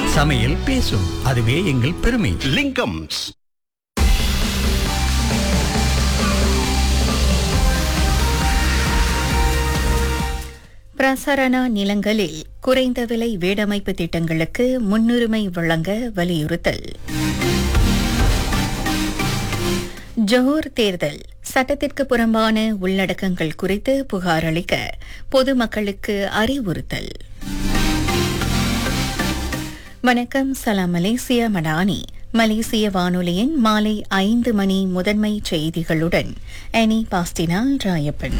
சமையல் பேசும் அதுவே எங்கள் பெருமை லிங்கம்ஸ் பிரசரணா நிலங்களில் குறைந்த விலை வீடமைப்பு திட்டங்களுக்கு முன்னுரிமை வழங்க வலியுறுத்தல் ஜோஹர் தேர்தல் சட்டத்திற்கு புறம்பான உள்ளடக்கங்கள் குறித்து புகார் அளிக்க பொதுமக்களுக்கு அறிவுறுத்தல் வணக்கம் சலாம் மலேசியா மடானி மலேசிய வானொலியின் மாலை ஐந்து மணி முதன்மை செய்திகளுடன் எனி பாஸ்டினால் ராயப்பன்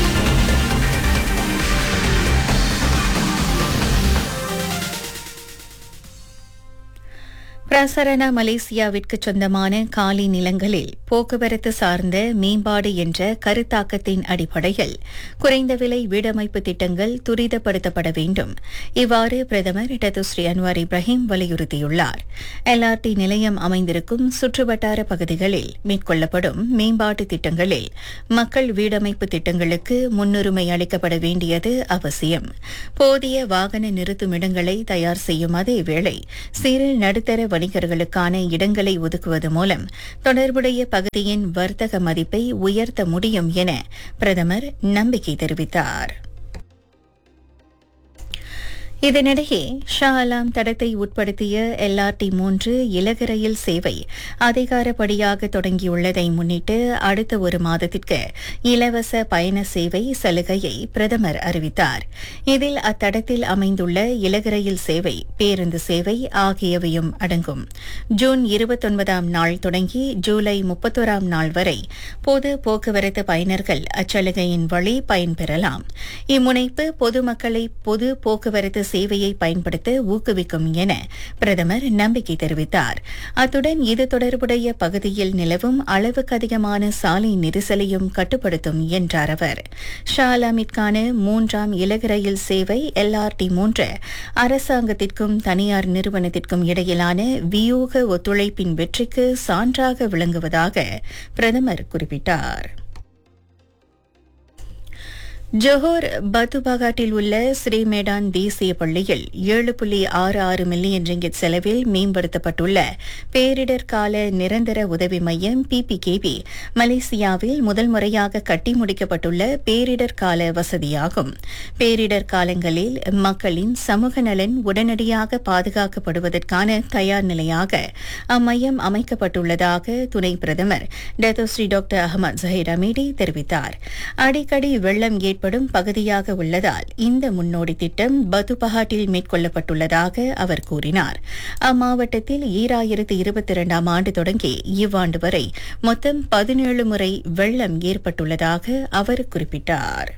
பிரசரண மலேசியாவிற்கு சொந்தமான காலி நிலங்களில் போக்குவரத்து சார்ந்த மேம்பாடு என்ற கருத்தாக்கத்தின் அடிப்படையில் குறைந்த விலை வீடமைப்பு திட்டங்கள் துரிதப்படுத்தப்பட வேண்டும் இவ்வாறு பிரதமர் டத்துஸ்ரீ அன்வார் இப்ராஹிம் வலியுறுத்தியுள்ளார் எல்ஆர்டி நிலையம் அமைந்திருக்கும் சுற்றுவட்டார பகுதிகளில் மேற்கொள்ளப்படும் மேம்பாட்டு திட்டங்களில் மக்கள் வீடமைப்பு திட்டங்களுக்கு முன்னுரிமை அளிக்கப்பட வேண்டியது அவசியம் போதிய வாகன நிறுத்துமிடங்களை தயார் செய்யும் அதே வேளை சிறு நடுத்தர வணிகர்களுக்கான இடங்களை ஒதுக்குவது மூலம் தொடர்புடைய பகுதியின் வர்த்தக மதிப்பை உயர்த்த முடியும் என பிரதமர் நம்பிக்கை தெரிவித்தார் இதனிடையே ஷா அலாம் தடத்தை உட்படுத்திய எல்ஆர்டி மூன்று இலகு ரயில் சேவை அதிகாரப்படியாக தொடங்கியுள்ளதை முன்னிட்டு அடுத்த ஒரு மாதத்திற்கு இலவச பயண சேவை சலுகையை பிரதமர் அறிவித்தார் இதில் அத்தடத்தில் அமைந்துள்ள இலகு ரயில் சேவை பேருந்து சேவை ஆகியவையும் அடங்கும் ஜூன் இருபத்தொன்பதாம் நாள் தொடங்கி ஜூலை முப்பத்தோராம் நாள் வரை பொது போக்குவரத்து பயனர்கள் அச்சலுகையின் வழி பயன்பெறலாம் இம்முனைப்பு பொதுமக்களை பொது போக்குவரத்து சேவையை பயன்படுத்த ஊக்குவிக்கும் என பிரதமர் நம்பிக்கை தெரிவித்தார் அத்துடன் இது தொடர்புடைய பகுதியில் நிலவும் அளவுக்கு அதிகமான சாலை நெரிசலையும் கட்டுப்படுத்தும் என்றார் அவர் ஷாலாமிற்கான மூன்றாம் இலகு ரயில் சேவை எல்ஆர்டி மூன்று அரசாங்கத்திற்கும் தனியார் நிறுவனத்திற்கும் இடையிலான வியூக ஒத்துழைப்பின் வெற்றிக்கு சான்றாக விளங்குவதாக பிரதமர் குறிப்பிட்டார் ஜோஹர் பத்துபாகாட்டில் உள்ள ஸ்ரீமேடான் தேசிய பள்ளியில் ஏழு புள்ளி ஆறு ஆறு மில்லியன் ரிங்கிட் செலவில் மேம்படுத்தப்பட்டுள்ள பேரிடர் கால நிரந்தர உதவி மையம் பிபிகேபி மலேசியாவில் முதல் முறையாக கட்டி முடிக்கப்பட்டுள்ள பேரிடர் கால வசதியாகும் பேரிடர் காலங்களில் மக்களின் சமூக நலன் உடனடியாக பாதுகாக்கப்படுவதற்கான தயார் நிலையாக அம்மையம் அமைக்கப்பட்டுள்ளதாக துணை பிரதமர் Datuk Seri doctor Ahmad Zahid Hamidi தெரிவித்தார் அடிக்கடி வெள்ளம் ஏற்படும் பகுதியாக உள்ளதால் இந்த முன்னோடி திட்டம் பத்துபஹாட்டில் மேற்கொள்ளப்பட்டுள்ளதாக அவர் கூறினார் அம்மாவட்டத்தில் ஈராயிரத்து இருபத்தி இரண்டாம் ஆண்டு தொடங்கி இவ்வாண்டு வரை மொத்தம் பதினேழு முறை வெள்ளம் ஏற்பட்டுள்ளதாக அவர் குறிப்பிட்டார்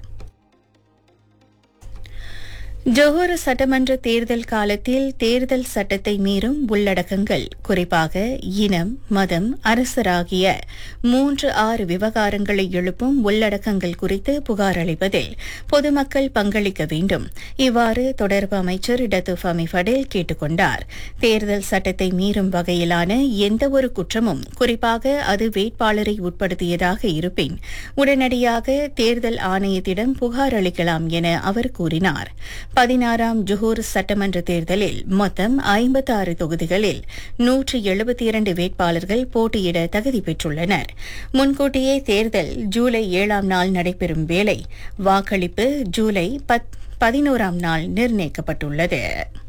ஜோஹர் சட்டமன்ற தேர்தல் காலத்தில் தேர்தல் சட்டத்தை மீறும் உள்ளடக்கங்கள் குறிப்பாக இனம் மதம் அரசராகிய மூன்று ஆறு விவகாரங்களை எழுப்பும் உள்ளடக்கங்கள் குறித்து புகார் அளிப்பதில் பொதுமக்கள் பங்களிக்க வேண்டும் இவ்வாறு தொடர்பு அமைச்சர் டத்துஃபாமி ஃபடேல் கேட்டுக் கொண்டார் தேர்தல் சட்டத்தை மீறும் வகையிலான எந்தவொரு குற்றமும் குறிப்பாக அது வேட்பாளரை உட்படுத்தியதாக இருப்பின் உடனடியாக தேர்தல் ஆணையத்திடம் புகார் அளிக்கலாம் என அவர் கூறினார் பதினாறாம் ஜுஹூர் சட்டமன்ற தேர்தலில் மொத்தம் ஐம்பத்தி ஆறு தொகுதிகளில் நூற்று எழுபத்தி இரண்டு வேட்பாளர்கள் போட்டியிட தகுதி பெற்றுள்ளனர் முன்கூட்டியே தேர்தல் ஜூலை ஏழாம் நாள் நடைபெறும் வேளை வாக்களிப்பு ஜூலை பதினோராம் நாள் நிர்ணயிக்கப்பட்டுள்ளது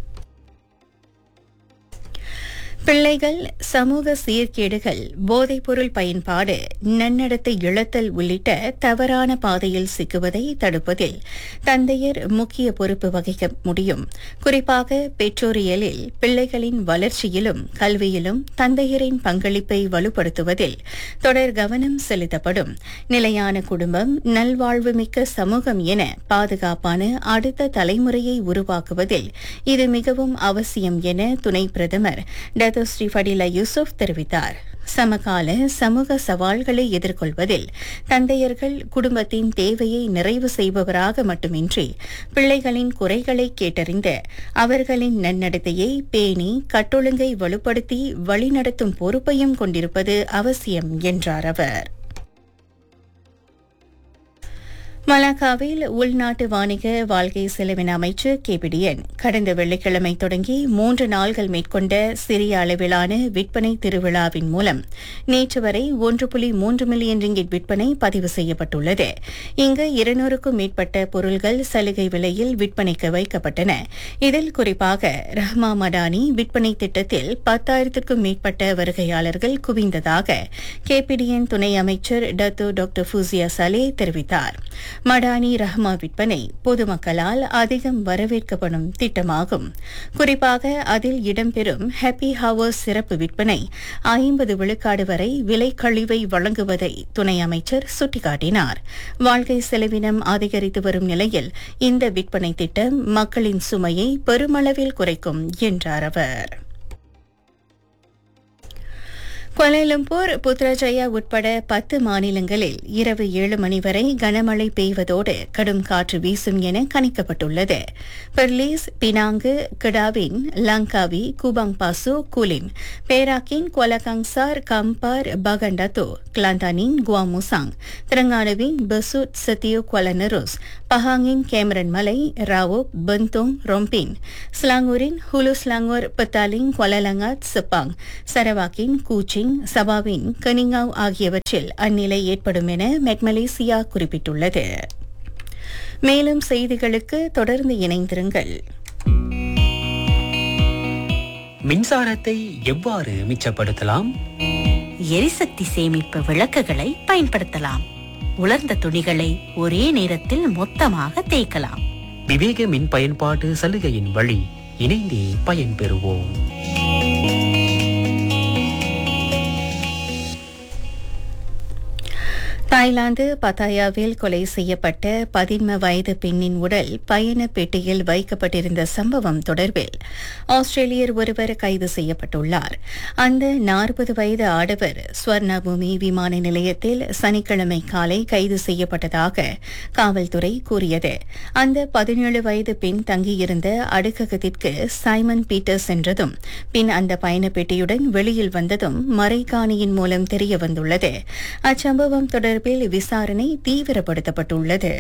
பிள்ளைகள் சமூக சீர்கேடுகள் போதைப்பொருள் பயன்பாடு நன்னடத்தை இழத்தல் உள்ளிட்ட தவறான பாதையில் சிக்குவதை தடுப்பதில் தந்தையர் முக்கிய பொறுப்பு வகிக்க முடியும் குறிப்பாக பெற்றோரியலில் பிள்ளைகளின் வளர்ச்சியிலும் கல்வியிலும் தந்தையரின் பங்களிப்பை வலுப்படுத்துவதில் தொடர் கவனம் செலுத்தப்படும் நிலையான குடும்பம் நல்வாழ்வுமிக்க சமூகம் என பாதுகாப்பான அடுத்த தலைமுறையை உருவாக்குவதில் இது மிகவும் அவசியம் என துணை பிரதமர் டத்தோஸ்ரீ ஃபடிலா யூசுப் தெரிவித்தார் சமகால சமூக சவால்களை எதிர்கொள்வதில் தந்தையர்கள் குடும்பத்தின் தேவையை நிறைவு செய்பவராக மட்டுமின்றி பிள்ளைகளின் குறைகளை கேட்டறிந்து அவர்களின் நன்னடத்தையை பேணி கட்டொழுங்கை வலுப்படுத்தி வழிநடத்தும் பொறுப்பையும் கொண்டிருப்பது அவசியம் என்றார் அவர் மலாக்காவில் உள்நாட்டு வாணிக வாழ்க்கை செலவின அமைச்சு கேபிடிஎன் கடந்த வெள்ளிக்கிழமை தொடங்கி மூன்று நாள்கள் மேற்கொண்ட சிறிய அளவிலான விற்பனை திருவிழாவின் மூலம் நேற்று வரை ஒன்று புள்ளி மூன்று மில்லியன் ரிங்கிட் விற்பனை பதிவு செய்யப்பட்டுள்ளது இங்கு இருநூறுக்கும் மேற்பட்ட பொருள்கள் சலுகை விலையில் விற்பனைக்கு வைக்கப்பட்டன இதில் குறிப்பாக ரஹ்மா மடானி விற்பனை திட்டத்தில் பத்தாயிரத்திற்கும் மேற்பட்ட வருகையாளர்கள் குவிந்ததாக கேபிடிஎன் துணை அமைச்சர் டத்து டாக்டர் ஃபூசியா சலே தெரிவித்தார் மடானி ரஹ்மா விற்பனை பொதுமக்களால் அதிகம் வரவேற்கப்படும் திட்டமாகும் குறிப்பாக அதில் இடம்பெறும் ஹாப்பி ஹவர்ஸ் சிறப்பு விற்பனை ஐம்பது விழுக்காடு வரை விலை கழிவை வழங்குவதை துணை அமைச்சர் சுட்டிக்காட்டினார் வாழ்க்கை செலவினம் அதிகரித்து வரும் நிலையில் இந்த விற்பனை திட்டம் மக்களின் சுமையை பெருமளவில் குறைக்கும் என்றார் அவர் கோலாலம்பூர் புத்ராஜயா உட்பட பத்து மாநிலங்களில் இரவு ஏழு மணி வரை கனமழை பெய்வதோடு கடும் காற்று வீசும் என கணிக்கப்பட்டுள்ளது பெர்லீஸ் பினாங்கு கிடாவின் லங்காவி குபாங் பாசு குலிம் பேராக்கின் கொலகங்சார் கம்பார் பகண்டத்தோ கிளாந்தானின் குவாமுசாங் திரங்கானுவின் பசுட் சத்தியோ கொலனருஸ் பஹாங்கின் கேமரன் மலை ராவோ பந்தோங் ரொம்பின் ஸ்லாங்கூரின் Hulu Selangor Petaling Kuala Langat Sepang சரவாக்கின் கூச்சி பெய்ஜிங் சபாவின் கனிங்காவ் ஆகியவற்றில் அந்நிலை ஏற்படும் என மெக்மலேசியா குறிப்பிட்டுள்ளது மேலும் செய்திகளுக்கு தொடர்ந்து இணைந்திருங்கள் மின்சாரத்தை எவ்வாறு மிச்சப்படுத்தலாம் எரிசக்தி சேமிப்பு விளக்குகளை பயன்படுத்தலாம் உலர்ந்த துணிகளை ஒரே நேரத்தில் மொத்தமாக தேய்க்கலாம் விவேக மின் பயன்பாட்டு சலுகையின் வழி இணைந்தே பயன்பெறுவோம் தாய்லாந்து பத்தாயாவில் கொலை செய்யப்பட்ட பதின்ம வயது பெண்ணின் உடல் பயண பெட்டியில் வைக்கப்பட்டிருந்த சம்பவம் தொடர்பில் ஆஸ்திரேலியர் ஒருவர் கைது செய்யப்பட்டுள்ளார் அந்த நாற்பது வயது ஆடவர் ஸ்வர்ணபூமி விமான நிலையத்தில் சனிக்கிழமை காலை கைது செய்யப்பட்டதாக காவல்துறை கூறியது அந்த பதினேழு வயது பெண் தங்கியிருந்த அடுக்ககத்திற்கு சைமன் பீட்டர்ஸ் என்றதும் பின் அந்த பயண பெட்டியுடன் வெளியில் வந்ததும் மறைகாணியின் மூலம் தெரியவந்துள்ளது அச்சம்பவம் தொடர்பில் விசாரணை தீவிரப்படுத்தப்பட்டுள்ளது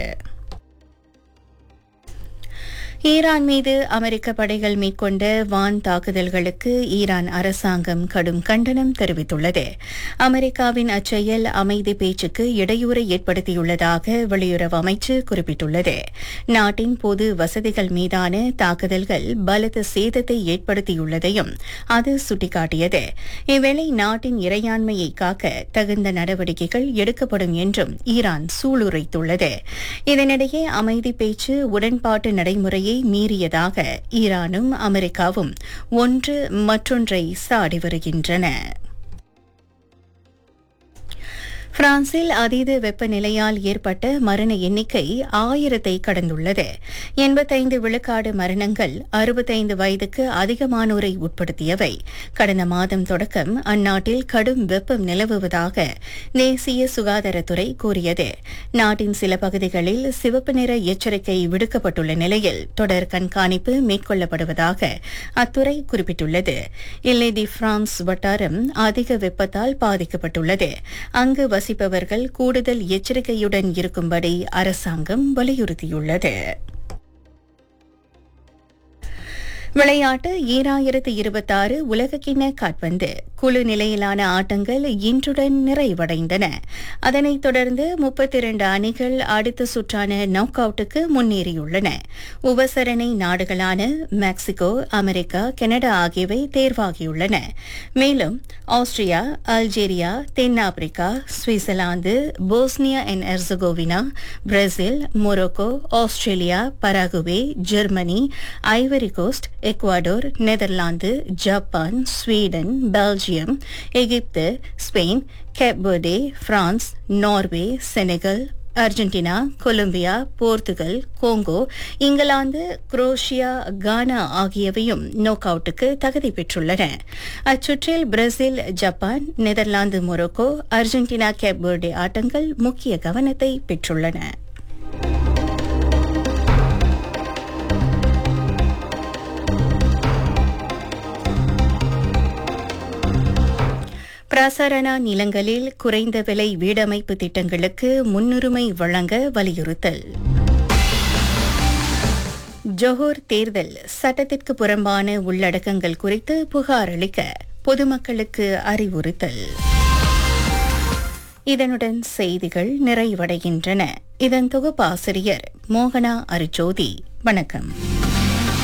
ஈரான் மீது அமெரிக்க படைகள் மேற்கொண்ட வான் தாக்குதல்களுக்கு ஈரான் அரசாங்கம் கடும் கண்டனம் தெரிவித்துள்ளது அமெரிக்காவின் அச்செயல் அமைதி பேச்சுக்கு இடையூறை ஏற்படுத்தியுள்ளதாக வெளியுறவு அமைச்சு குறிப்பிட்டுள்ளது நாட்டின் பொது வசதிகள் மீதான தாக்குதல்கள் பலத்த சேதத்தை ஏற்படுத்தியுள்ளதையும் அது சுட்டிக்காட்டியது இவ்வேளை நாட்டின் இறையாண்மையை காக்க தகுந்த நடவடிக்கைகள் எடுக்கப்படும் என்றும் ஈரான் சூளுரைத்துள்ளது இதனிடையே அமைதி பேச்சு உடன்பாட்டு நடைமுறையை மீறியதாக ஈரானும் அமெரிக்காவும் ஒன்று மற்றொன்றை சாடி வருகின்றன பிரான்சில் அதீத வெப்பநிலையால் ஏற்பட்ட மரண எண்ணிக்கை ஆயிரத்தை கடந்துள்ளது எண்பத்தைந்து விழுக்காடு மரணங்கள் அறுபத்தைந்து வயதுக்கு அதிகமானோரை உட்படுத்தியவை கடந்த மாதம் தொடக்கம் அந்நாட்டில் கடும் வெப்பம் நிலவுவதாக தேசிய சுகாதாரத்துறை கூறியது நாட்டின் சில பகுதிகளில் சிவப்பு நிற எச்சரிக்கை விடுக்கப்பட்டுள்ள நிலையில் தொடர் கண்காணிப்பு மேற்கொள்ளப்படுவதாக அத்துறை குறிப்பிட்டுள்ளது இல்லை தி பிரான்ஸ் வட்டாரம் அதிக வெப்பத்தால் பாதிக்கப்பட்டுள்ளது அங்கு வசிப்பவர்கள் கூடுதல் எச்சரிக்கையுடன் இருக்கும்படி அரசாங்கம் வலியுறுத்தியுள்ளது விளையாட்டு ஈராயிரத்து இருபத்தாறு உலகக்கிண்ண காட்பந்து குழு நிலையிலான ஆட்டங்கள் இன்றுடன் நிறைவடைந்தன அதனைத் தொடர்ந்து முப்பத்தி இரண்டு அணிகள் அடுத்த சுற்றான நாக் அவுட்டுக்கு முன்னேறியுள்ளன உபசரணை நாடுகளான மெக்சிகோ அமெரிக்கா கனடா ஆகியவை தேர்வாகியுள்ளன மேலும் ஆஸ்திரியா அல்ஜீரியா தென்னாப்பிரிக்கா Switzerland Bosnia and Herzegovina Brazil Morocco Australia Paraguay Germany Ivory Coast Ecuador Netherlands Japan Sweden Belgium Egypt Spain Cape Verde France Norway Senegal Argentina Colombia Portugal Congo England Croatia Ghana ஆகியவையும் நோக் அவுட்டுக்கு தகுதி பெற்றுள்ளன அச்சுற்றில் Brazil Japan Netherlands Morocco Argentina Cape Verde ஆட்டங்கள் முக்கிய கவனத்தை பெற்றுள்ளன பிரசரணா நிலங்களில் குறைந்த விலை வீடமைப்பு திட்டங்களுக்கு முன்னுரிமை வழங்க வலியுறுத்தல் ஜொஹூர் தேர்தல் சட்டத்திற்கு புறம்பான உள்ளடக்கங்கள் குறித்து புகார் அளிக்க பொதுமக்களுக்கு அறிவுறுத்தல் இதனுடன் செய்திகள் நிறைவடைகின்றன இதன் தொகுப்பாசிரியர் மோகனா அருஜோதி வணக்கம்